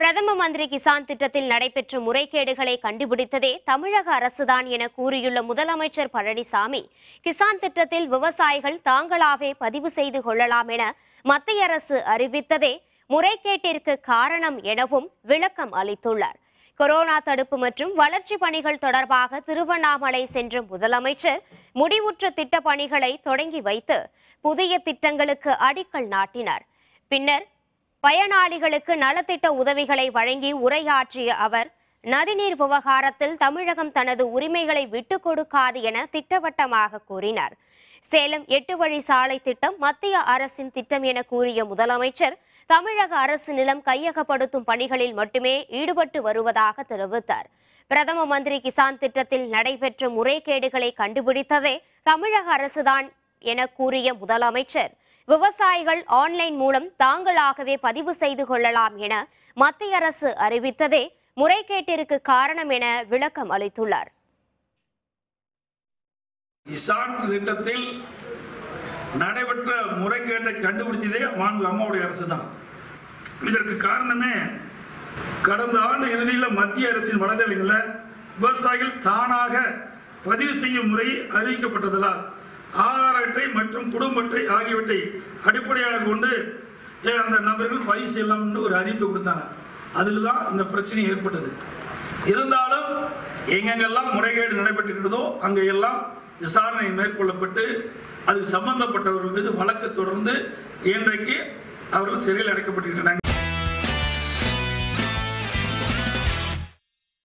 பிரதம மந்திரி கிசான் திட்டத்தில் நடைபெற்ற முறைகேடுகளை கண்டுபிடித்ததே தமிழக அரசுதான் என கூறியுள்ள முதலமைச்சர் பழனிசாமி கிசான் திட்டத்தில் விவசாயிகள் தாங்களாவே பதிவு செய்து கொள்ளலாம் என மத்திய அரசு அறிவித்ததே முறைகேட்டிற்கு காரணம் எனவும் விளக்கம் அளித்துள்ளார் கொரோனா தடுப்பு மற்றும் வளர்ச்சி பணிகள் தொடர்பாக திருவண்ணாமலை சென்ற முதலமைச்சர் முடிவுற்ற திட்ட பணிகளை தொடங்கி வைத்து புதிய திட்டங்களுக்கு அடிக்கல் நாட்டினார் பின்னர் பயனாளிகளுக்கு நலத்திட்ட உதவிகளை வழங்கி உரையாற்றிய அவர் நதிநீர் விவகாரத்தில் தமிழகம் தனது உரிமைகளை விட்டுக் கொடுக்காது என திட்டவட்டமாக கூறினார் சேலம் எட்டு வழி சாலை திட்டம் மத்திய அரசின் திட்டம் என கூறிய முதலமைச்சர் தமிழக அரசு நிலம் கையகப்படுத்தும் பணிகளில் மட்டுமே ஈடுபட்டு வருவதாக தெரிவித்தார் பிரதம மந்திரி கிசான் திட்டத்தில் நடைபெற்ற முறைகேடுகளை கண்டுபிடித்ததே தமிழக அரசுதான் என கூறிய முதலமைச்சர் விவசாயிகள் ஆன்லைன் மூலம் தாங்களாகவே பதிவு செய்து கொள்ளலாம் என மத்திய அரசு அறிவித்ததே முறைகேட்டிற்கு காரணம் என விளக்கம் அளித்துள்ளார் கிசான் திட்டத்தில் நடைபெற்ற முறைகேட்டை கண்டுபிடிச்சதே மாண்பு அம்மாவுடைய அரசு தான் இதற்கு காரணமே கடந்த ஆண்டு இறுதியில் மத்திய அரசின் வலைதளங்களில் விவசாயிகள் தானாக பதிவு செய்யும் முறை அறிவிக்கப்பட்டதால் ஆதார் அட்டை மற்றும் குடும்ப அட்டை ஆகியவற்றை அடிப்படையாக கொண்டு ஏ, அந்த நபர்கள் பதிவு செய்யலாம்னு ஒரு அறிவிப்பு கொடுத்தாங்க அதில் தான் இந்த பிரச்சனை ஏற்பட்டது இருந்தாலும் எங்கெங்கெல்லாம் முறைகேடு நடைபெற்றிருக்கிறதோ அங்கெல்லாம் விசாரணை மேற்கொள்ளப்பட்டு அது சம்பந்தப்பட்டவர்கள் மீது வழக்கு தொடர்ந்து இன்றைக்கு அவர்கள் சிறையில் அடைக்கப்பட்டிருக்கிறாங்க